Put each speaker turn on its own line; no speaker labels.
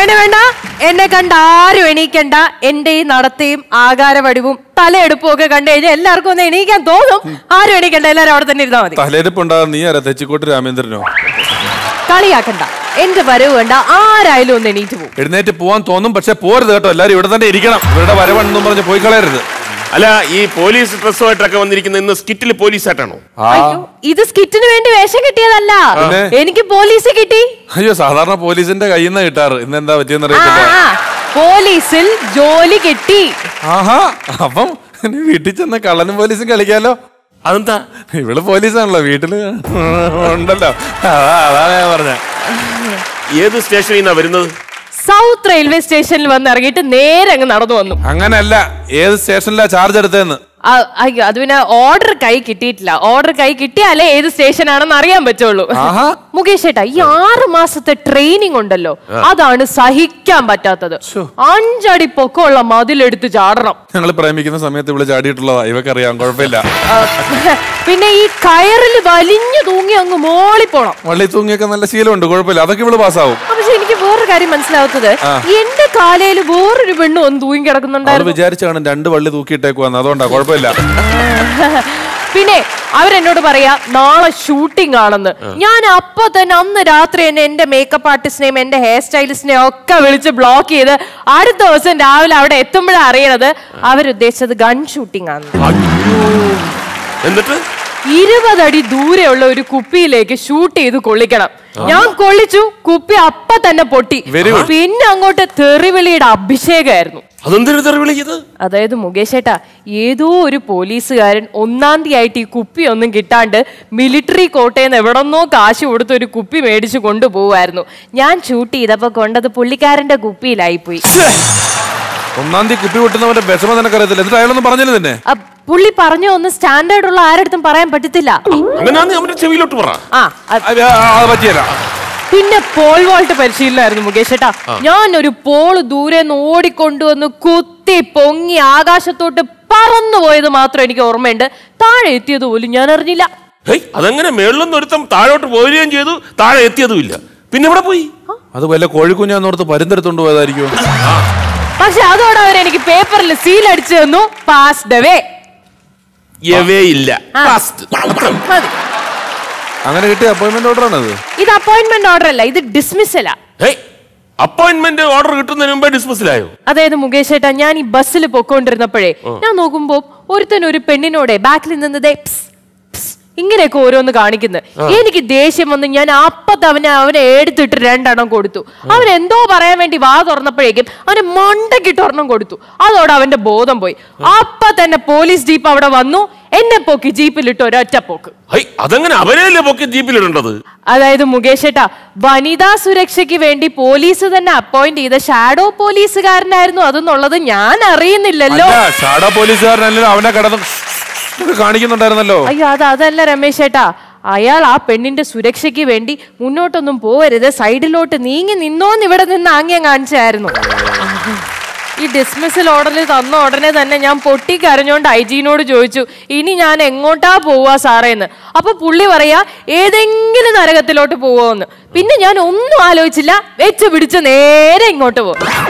വേണ്ട വേണ്ട എന്നെ കണ്ട ആരും എണീക്കണ്ട എന്റെ ഈ നടത്തയും ആകാരവടിവും തലയെടുപ്പും ഒക്കെ കണ്ടു കഴിഞ്ഞാൽ എല്ലാവർക്കും ഒന്ന് എണീക്കാൻ തോന്നും ആരും എണീക്കണ്ട എല്ലാവരും അവിടെ തന്നെ ഇരുന്നാൽ മതി
തലേരിപ്പുണ്ടാകും നീ ആരാ തെച്ചിക്കോട്ട് രാമേന്ദ്രനോ
കളിയാക്കണ്ട എന്റെ വരവ് വേണ്ട ആരായാലും ഒന്ന് എണീറ്റ് പോകും
എഴുന്നേറ്റ് പോവാൻ തോന്നും പക്ഷെ പോരുത് കേട്ടോ എല്ലാരും ഇവിടെ തന്നെ ഇരിക്കണം ഇവരുടെ വരവണെന്നും പറഞ്ഞ് പോയി കളയരുത്
അല്ല ഈ പോലീസ് ഡ്രസ്സുമായിട്ടൊക്കെ വന്നിരിക്കുന്ന ഇന്ന് സ്കിറ്റിൽ പോലീസായിട്ടാണോ
ആ
അയ്യോ ഇത് സ്കിറ്റിന് വേണ്ടി വേഷം കിട്ടിയതല്ല
പിന്നെ?
എനിക്ക് പോലീസ് കിട്ടി
അയ്യോ സാധാരണ പോലീസിന്റെ കയ്യിൽ നിന്ന് കിട്ടാറ് ഇന്ന് എന്താ പറ്റിയെന്ന്
ആ,
അറിയത്തില്ല
ആ, പോലീസിൽ ജോലി കിട്ടി
ആഹാ അപ്പം ഇനി വീട്ടിൽ ചെന്ന് കള്ളനും പോലീസും കളിക്കാലോ
അതെന്താ
ഇവള് പോലീസാണല്ലോ വീട്ടില് ഉണ്ടല്ലോ അതാ അതാണ് ഞാൻ പറഞ്ഞ
ഏത് സ്റ്റേഷനിൽ നിന്നാ വരുന്നത്
സൗത്ത് റെയിൽവേ സ്റ്റേഷനിൽ വന്ന് ഇറങ്ങിയിട്ട് നേരെ അങ്ങ് നടന്നു വന്നു
അങ്ങനല്ല ഏത് സ്റ്റേഷനിലാ ചാർജ് എടുത്തതെന്ന്
ആ, അയ്യോ അത് പിന്നെ ഓർഡർ കൈ കിട്ടിയിട്ടില്ല ഓർഡർ കൈ കിട്ടിയാലേ ഏത് സ്റ്റേഷൻ ആണെന്ന് അറിയാൻ പറ്റുള്ളൂ
ആഹാ.
മുകേഷ് ഏട്ടാ ഈ ആറ് മാസത്തെ ട്രെയിനിങ് ഉണ്ടല്ലോ അതാണ് സഹിക്കാൻ പറ്റാത്തത് അഞ്ചടി പൊക്കമുള്ള മതിലെടുത്ത് ചാടണം
ഞങ്ങൾ പ്രേമിക്കുന്ന സമയത്ത് ഇവള് ചാടിയിട്ടുള്ളതാ ഇവക്കറിയാം കുഴപ്പമില്ല
ആ, പിന്നെ ഈ കയറിൽ വലിഞ്ഞു തൂങ്ങി അങ്ങ് മോളി പോണം
വള്ളി തൂങ്ങിയൊക്കെ നല്ല ശീലമുണ്ട് കുഴപ്പമില്ല അതൊക്കെ ഇവള് പാസ്സാവും
ആ, പക്ഷെ എനിക്ക് വേറൊരു കാര്യം മനസ്സിലാവാത്തത് എന്റെ കാലയിൽ വേറൊരു പെണ്ണും ഒന്ന് തൂങ്ങി
അവള്
കിടക്കുന്നുണ്ടായിരുന്നു
വിചാരിച്ചു കാണും രണ്ട് വള്ളി തൂക്കിയിട്ടേക്കുവാന്ന് അതുകൊണ്ടാ കുഴപ്പമില്ല
പിന്നെ അവരെന്നോട് പറയാ നാളെ ഷൂട്ടിംഗ് ആണെന്ന് ഞാൻ അപ്പൊ തന്നെ അന്ന് രാത്രി തന്നെ എന്റെ മേക്കപ്പ് ആർട്ടിസ്റ്റിനെയും എന്റെ ഹെയർ സ്റ്റൈലിസ്റ്റിനെയും ഒക്കെ വിളിച്ച് ബ്ലോക്ക് ചെയ്ത് അടുത്ത ദിവസം രാവിലെ അവിടെ എത്തുമ്പോഴാണ് അറിയണത് അവരുദ്ദേശിച്ചത് ഗൺ ഷൂട്ടിംഗ് ആണ്
എന്നിട്ട്
ഇരുപതടി ദൂരെയുള്ള ഒരു കുപ്പിയിലേക്ക് ഷൂട്ട് ചെയ്ത് കൊള്ളിക്കണം ഞാൻ കൊള്ളിച്ചു കുപ്പി അപ്പ തന്നെ പൊട്ടി
Very good.
പിന്നെ അങ്ങോട്ട് തെറിവിളിയുടെ അഭിഷേകമായിരുന്നു
അതെന്തൊരു തെറി വിളിക്കുന്നത്
അതായത് മുകേഷ് ഏട്ടാ ഏതോ ഒരു പോലീസുകാരൻ ഒന്നാം തീയതി ആയിട്ട് ഈ കുപ്പി ഒന്നും കിട്ടാണ്ട് മിലിറ്ററി കോട്ടയിൽ നിന്ന് എവിടെന്നോ കാശ് കൊടുത്ത് ഒരു കുപ്പി മേടിച്ച് കൊണ്ടുപോവായിരുന്നു ഞാൻ ഷൂട്ട് ചെയ്തപ്പോ കൊണ്ടത് പുള്ളിക്കാരന്റെ കുപ്പിയിലായി പോയി
ഒന്നാം തീയതി കുപ്പി പൊട്ടുന്നവന്റെ വിഷമം നിനക്ക് അറിയത്തില്ല എന്നിട്ട് അയാളൊന്നും പറഞ്ഞില്ല തന്നെ
അ, പുള്ളി പറഞ്ഞ ഒന്ന് സ്റ്റാൻഡേർഡ് ഉള്ള ആരടുത്തും പറയാൻ പറ്റത്തില്ല
അങ്ങനെയാന്ന് അവന്റെ ചെവിയിലോട്ട് പറ
ആ അ-
അത് അത് പറ്റിയല്ല
പിന്നെ പോൾ വോൾട്ട് പരിശീലനമായിരുന്നു മുകേഷ് ഏട്ടാ ഞാൻ ഒരു പോള് ദൂരെ നിന്ന് ഓടിക്കൊണ്ടുവന്ന് കുത്തി പൊങ്ങി ആകാശത്തോട്ട് പറന്നു പോയത് മാത്രം എനിക്ക് ഓർമ്മയുണ്ട് താഴെ എത്തിയത് പോലും ഞാൻ അറിഞ്ഞില്ല
ഹേയ് അതെങ്ങനെ മേളിലൊന്നും ഒരുത്തം താഴോട്ട് പോരുകയും ചെയ്തു താഴെ എത്തിയതുമില്ല പിന്നെ ഇവിടെ പോയി
അത് വല്ല കോഴിക്കുഞ്ഞാന്നോർത്ത് പരുന്തെടുത്തോണ്ട് പോയതായിരിക്കും
പക്ഷെ അതോടെ അവർ എനിക്ക് പേപ്പറിൽ സീൽ അടിച്ചു തന്നു പാസ് ദ വേ
എവേ ഇല്ല
ആ.
Fast.
മതി
അങ്ങനെ കിട്ടിയ അപ്പോയിന്റ്മെന്റ് ഓർഡർ ആണത്
ഇത് അപ്പോയിന്റ്മെന്റ് ഓർഡർ അല്ല ഇത് ഡിസ്മിസലാ
ഹേയ് അപ്പോയിന്റ്മെന്റ് ഓർഡർ കിട്ടുന്നതിന് മുമ്പേ ഡിസ്മിസിലായോ
അതായത് മുകേഷ് ഏട്ടാ ഞാൻ ഈ ബസ്സിൽ പൊക്കോണ്ടിരുന്നപ്പോഴേ ഞാൻ നോക്കുമ്പോ ഒരുത്തൻ ഒരു പെണ്ണിനോടെ ബാക്കിൽ നിന്നത് ഇങ്ങനെയൊക്കെ ഓരോന്ന് കാണിക്കുന്നത് എനിക്ക് ദേഷ്യം വന്ന് ഞാൻ അപ്പത്ത് അവനെ അവനെ എടുത്തിട്ട് രണ്ടെണ്ണം കൊടുത്തു അവൻ എന്തോ പറയാൻ വേണ്ടി വാ തുറന്നപ്പോഴേക്കും അവന് മണ്ടക്കിട്ട് ഒരെണ്ണം കൊടുത്തു അതോടെ അവന്റെ ബോധം പോയി അപ്പൊ തന്നെ പോലീസ് ജീപ്പ് അവിടെ വന്നു എന്നെ പൊക്കി ജീപ്പിലിട്ട് ഒരൊറ്റ പോക്ക്
ഹൈ അതെങ്ങനെ അവരെയല്ലേ പൊക്കി ജീപ്പിലിടേണ്ടത്
അതായത് മുകേഷ് ഏട്ടാ വനിതാ സുരക്ഷയ്ക്ക് വേണ്ടി പോലീസ് തന്നെ അപ്പോയിന്റ് ചെയ്ത ഷാഡോ പോലീസുകാരനായിരുന്നു അതെന്നുള്ളത് ഞാൻ അറിയുന്നില്ലല്ലോ
അല്ല ഷാഡോ പോലീസുകാരനല്ലോ അവനെ കടന്നു ഒക്കെ കാണിക്കുന്നുണ്ടായിരുന്നല്ലോ
അയ്യോ അത് അതല്ല രമേശ് ഏട്ടാ അയാൾ ആ പെണ്ണിന്റെ സുരക്ഷയ്ക്ക് വേണ്ടി മുന്നോട്ടൊന്നും പോവരുത് സൈഡിലോട്ട് നീങ്ങി നിന്നോന്ന് ഇവിടെ നിന്ന് ആംഗ്യം കാണിച്ചായിരുന്നു ഈ ഡിസ്മിസൽ ഓർഡറിൽ തന്ന ഉടനെ തന്നെ ഞാൻ പൊട്ടി കരഞ്ഞോണ്ട് ഐ ജിനോട് ചോദിച്ചു ഇനി ഞാൻ എങ്ങോട്ടാ പോവാ സാറേന്ന് അപ്പൊ പുള്ളി പറയാ ഏതെങ്കിലും നരകത്തിലോട്ട് പോവോന്ന് പിന്നെ ഞാൻ ഒന്നും ആലോചിച്ചില്ല വെച്ച് പിടിച്ച് നേരെ ഇങ്ങോട്ട് പോകും